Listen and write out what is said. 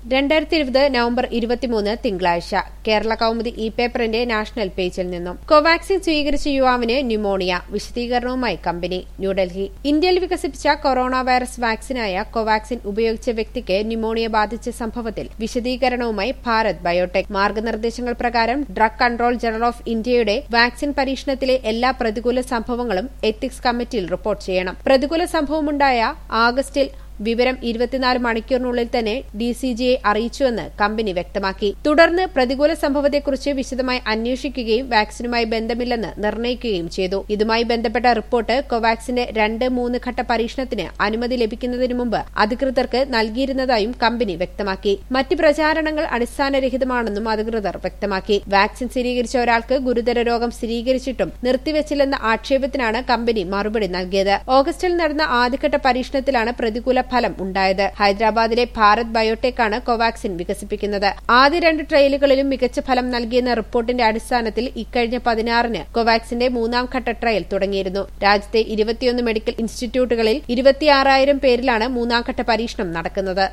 രണ്ടായിരത്തി ഇരുപത് നവംബർ ഇരുപത്തിമൂന്ന് തിങ്കളാഴ്ച കേരള കൌമുദി ഇ പേപ്പറിന്റെ നാഷണൽ പേജിൽ നിന്നും കോവാക്സിൻ സ്വീകരിച്ച യുവാവിന് ന്യൂമോണിയ വിശദീകരണവുമായി കമ്പനി ന്യൂഡൽഹി ഇന്ത്യയിൽ വികസിപ്പിച്ച കൊറോണ വൈറസ് വാക്സിനായ കോവാക്സിൻ ഉപയോഗിച്ച വ്യക്തിക്ക് ന്യൂമോണിയ ബാധിച്ച സംഭവത്തിൽ വിശദീകരണവുമായി ഭാരത് ബയോടെക് മാർഗനിർദ്ദേശങ്ങൾ പ്രകാരം ഡ്രഗ് കൺട്രോൾ ജനറൽ ഓഫ് ഇന്ത്യയുടെ വാക്സിൻ പരീക്ഷണത്തിലെ എല്ലാ പ്രതികൂല സംഭവങ്ങളും എത്തിക്സ് കമ്മിറ്റിയിൽ റിപ്പോർട്ട് ചെയ്യണം പ്രതികൂല സംഭവമുണ്ടായ ആഗസ്റ്റിൽ വിവരം ഇരുപത്തിനാല് മണിക്കൂറിനുള്ളിൽ തന്നെ ഡിസിജിയെ അറിയിച്ചുവെന്ന് കമ്പനി വ്യക്തമാക്കി തുടർന്ന് പ്രതികൂല സംഭവത്തെക്കുറിച്ച് വിശദമായി അന്വേഷിക്കുകയും വാക്സിനുമായി ബന്ധമില്ലെന്ന് നിർണ്ണയിക്കുകയും ചെയ്തു ഇതുമായി ബന്ധപ്പെട്ട റിപ്പോർട്ട് കോവാക്സിന്റെ രണ്ട് മൂന്ന് ഘട്ട പരീക്ഷണത്തിന് അനുമതി ലഭിക്കുന്നതിന് മുമ്പ് അധികൃതർക്ക് നൽകിയിരുന്നതായും കമ്പനി വ്യക്തമാക്കി മറ്റ് പ്രചാരണങ്ങൾ അടിസ്ഥാനരഹിതമാണെന്നും അധികൃതർ വ്യക്തമാക്കി വാക്സിൻ സ്ഥിരീകരിച്ച ഒരാൾക്ക് ഗുരുതര രോഗം സ്ഥിരീകരിച്ചിട്ടും നിർത്തിവച്ചില്ലെന്ന ആക്ഷേപത്തിനാണ് കമ്പനി മറുപടി നൽകിയത് ഓഗസ്റ്റിൽ നടന്ന ആദ്യഘട്ട പരീക്ഷണത്തിലാണ് പ്രതികൂല ഫലം ഉണ്ടായത് ഹൈദരാബാദിലെ ഭാരത് ബയോടെക്കാണ് കോവാക്സിൻ വികസിപ്പിക്കുന്നത് ആദ്യ രണ്ട് ട്രയലുകളിലും മികച്ച ഫലം നൽകിയെന്ന റിപ്പോർട്ടിന്റെ അടിസ്ഥാനത്തിൽ ഇക്കഴിഞ്ഞ പതിനാറിന് കോവാക്സിന്റെ മൂന്നാം ഘട്ട ട്രയൽ തുടങ്ങിയിരുന്നു രാജ്യത്തെ ഇരുപത്തിയൊന്ന് മെഡിക്കൽ ഇൻസ്റ്റിറ്റ്യൂട്ടുകളിൽ ഇരുപത്തിയാറായിരം പേരിലാണ് മൂന്നാം ഘട്ട പരീക്ഷണം നടക്കുന്നത്